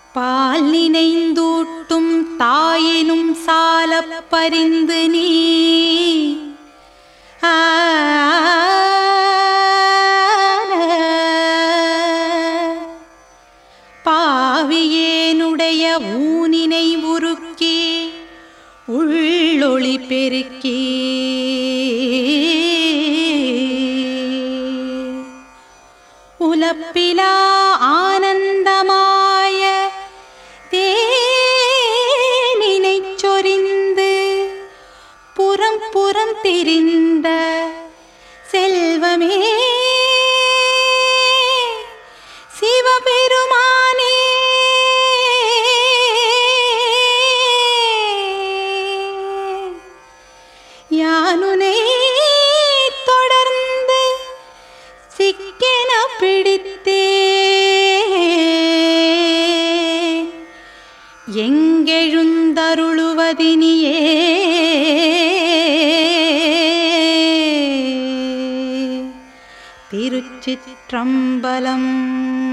பால் நினைந்தூட்டும் தாயினும் சாலப் பரிந்து நீ பாவியேனுடைய ஊனினை உருக்கி உள்ளொளி பெருக்கி உலப்பிலா ஆனந்தமாய தேனினைச் சொரிந்து புறம் புறம் திரிந்த செல்வமே சிவபெருமானே யானுனை தொடர்ந்து சிக்கென பிடித்தே எங்கெழுந்தருளுவதினியே திருச்சிற்றம்பலம்